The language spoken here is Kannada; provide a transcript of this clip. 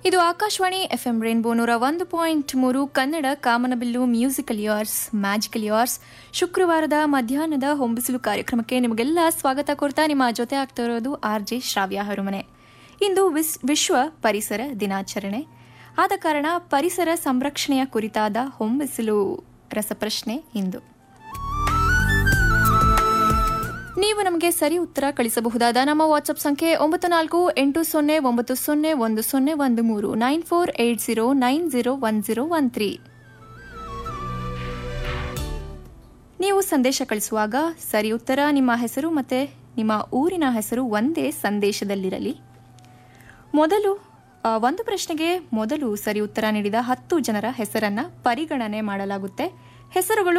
ಇದು ಆಕಾಶವಾಣಿ ಎಫ್ ಎಂ ರೇನ್ಬೋ ನೂರ ಒಂದು ಪಾಯಿಂಟ್ ಮೂರು ಕನ್ನಡ ಕಾಮನಬಿಲ್ಲು ಮ್ಯೂಸಿಕಲ್ ಇಯರ್ಸ್ ಮ್ಯಾಜಿಕಲ್ ಇಯರ್ಸ್ ಶುಕ್ರವಾರದ ಮಧ್ಯಾಹ್ನದ ಹೊಂಬಿಸಿಲು ಕಾರ್ಯಕ್ರಮಕ್ಕೆ ನಿಮಗೆಲ್ಲ ಸ್ವಾಗತ ಕೋರ್ತಾ ನಿಮ್ಮ ಜೊತೆ ಆಗ್ತಾ ಇರೋದು ಆರ್ ಜೆ ಶ್ರಾವ್ಯ ಹರುಮನೆ ಇಂದು ವಿಸ್ ವಿಶ್ವ ಪರಿಸರ ದಿನಾಚರಣೆ ಆದ ಕಾರಣ ಪರಿಸರ ಸಂರಕ್ಷಣೆಯ ಕುರಿತಾದ ಹೊಂಬಿಸಿಲು ರಸಪ್ರಶ್ನೆ ಇಂದು ನೀವು ನಮಗೆ ಸರಿ ಉತ್ತರ ಕಳಿಸಬಹುದಾದ ನಮ್ಮ ವಾಟ್ಸ್ಆಪ್ ಸಂಖ್ಯೆ ಒಂಬತ್ತು ನಾಲ್ಕು ಎಂಟು ಸೊನ್ನೆ ಒಂಬತ್ತು ಸೊನ್ನೆ ಒಂದು ಸೊನ್ನೆ ಒಂದು ಮೂರು nine four eight zero nine zero one zero one three ನೀವು ಸಂದೇಶ ಕಳಿಸುವಾಗ ಸರಿ ಉತ್ತರ ನಿಮ್ಮ ಹೆಸರು ಮತ್ತೆ ನಿಮ್ಮ ಊರಿನ ಹೆಸರು ಒಂದೇ ಸಂದೇಶದಲ್ಲಿರಲಿ ಮೊದಲು ಆ, ಒಂದು ಪ್ರಶ್ನೆಗೆ ಮೊದಲು ಸರಿ ಉತ್ತರ ನೀಡಿದ ಹತ್ತು ಜನರ ಹೆಸರನ್ನ ಪರಿಗಣನೆ ಮಾಡಲಾಗುತ್ತೆ ಹೆಸರುಗಳು